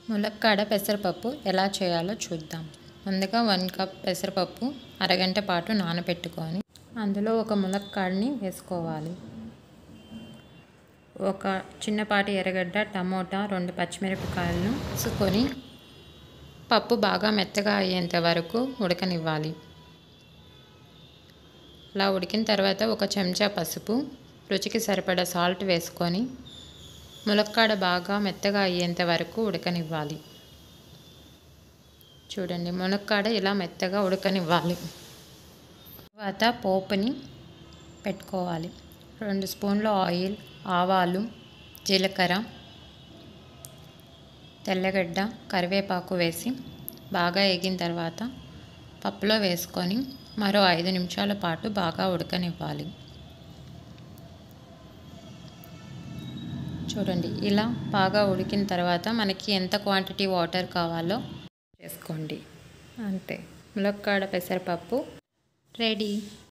ములక్కాడ పెసరపప్పు ఎలా చేయాలో చూద్దాం ముందుగా వన్ కప్ పెసరపప్పు అరగంట పాటు నానబెట్టుకొని అందులో ఒక ములక్కాడని వేసుకోవాలి ఒక చిన్నపాటి ఎర్రగడ్డ టమోటా రెండు పచ్చిమిరపకాయలను వేసుకొని పప్పు బాగా మెత్తగా అయ్యేంత వరకు ఉడకనివ్వాలి అలా ఉడికిన తర్వాత ఒక చెంచా పసుపు రుచికి సరిపడా సాల్ట్ వేసుకొని ములక్కాడ బాగా మెత్తగా అయ్యేంత వరకు ఉడకనివ్వాలి చూడండి ములక్కాడ ఇలా మెత్తగా ఉడకనివ్వాలి తర్వాత పోపుని పెట్టుకోవాలి రెండు స్పూన్ల ఆయిల్ ఆవాలు జీలకర్ర తెల్లగడ్డ కరివేపాకు వేసి బాగా ఎగిన తర్వాత పప్పులో వేసుకొని మరో ఐదు నిమిషాల పాటు బాగా ఉడకనివ్వాలి చూడండి ఇలా బాగా ఉడికిన తర్వాత మనకి ఎంత క్వాంటిటీ వాటర్ కావాలో చేసుకోండి అంతే ములక్కాడ పెసరపప్పు రెడీ